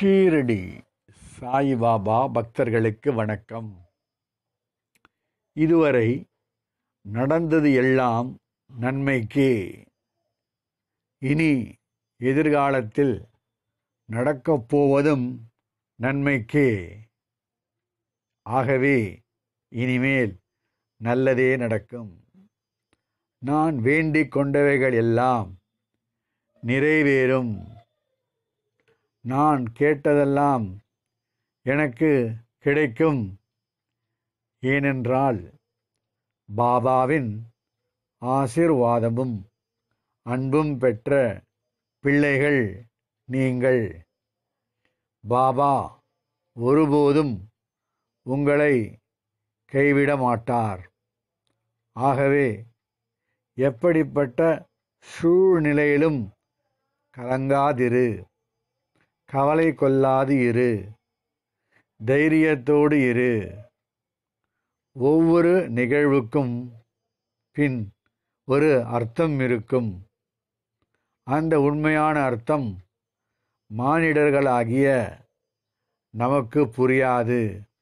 ஷீரடி சாயிபாபா பக்தர்களுக்கு வணக்கம் இதுவரை நடந்தது எல்லாம் நன்மைக்கே இனி எதிர்காலத்தில் நடக்கப் போவதும் நன்மைக்கே ஆகவே இனிமேல் நல்லதே நடக்கும் நான் வேண்டிக் கொண்டவைகள் எல்லாம் நிறைவேறும் நான் கேட்டதெல்லாம் எனக்கு கிடைக்கும் ஏனென்றால் பாபாவின் ஆசிர்வாதமும் அன்பும் பெற்ற பிள்ளைகள் நீங்கள் பாபா ஒருபோதும் உங்களை கைவிட மாட்டார் ஆகவே எப்படிப்பட்ட சூழ்நிலையிலும் கலங்காதிரு கவலை கொள்ளாது இரு தைரியத்தோடு இரு ஒவ்வொரு நிகழ்வுக்கும் பின் ஒரு அர்த்தம் இருக்கும் அந்த உண்மையான அர்த்தம் மானிடர்களாகிய நமக்கு புரியாது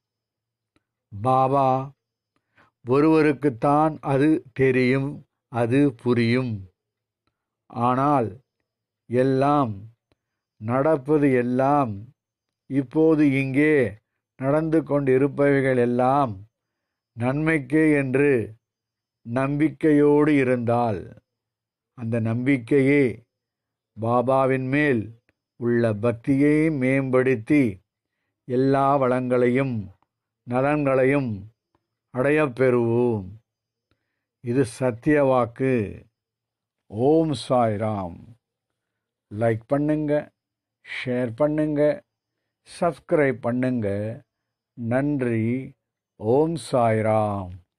பாபா ஒருவருக்குத்தான் அது தெரியும் அது புரியும் ஆனால் எல்லாம் நடப்பது எல்லாம் இப்போது இங்கே நடந்து கொண்டிருப்பவைகள் எல்லாம் நன்மைக்கே என்று நம்பிக்கையோடு இருந்தால் அந்த நம்பிக்கையே பாபாவின் மேல் உள்ள பக்தியை மேம்படுத்தி எல்லா வளங்களையும் நலன்களையும் அடையப் பெறுவோம் இது சத்திய வாக்கு ஓம் சாய்ராம் லைக் பண்ணுங்க ஷேர் பண்ணுங்க சப்ஸ்கிரைப் பண்ணுங்க நன்றி ஓம் சாய்ராம்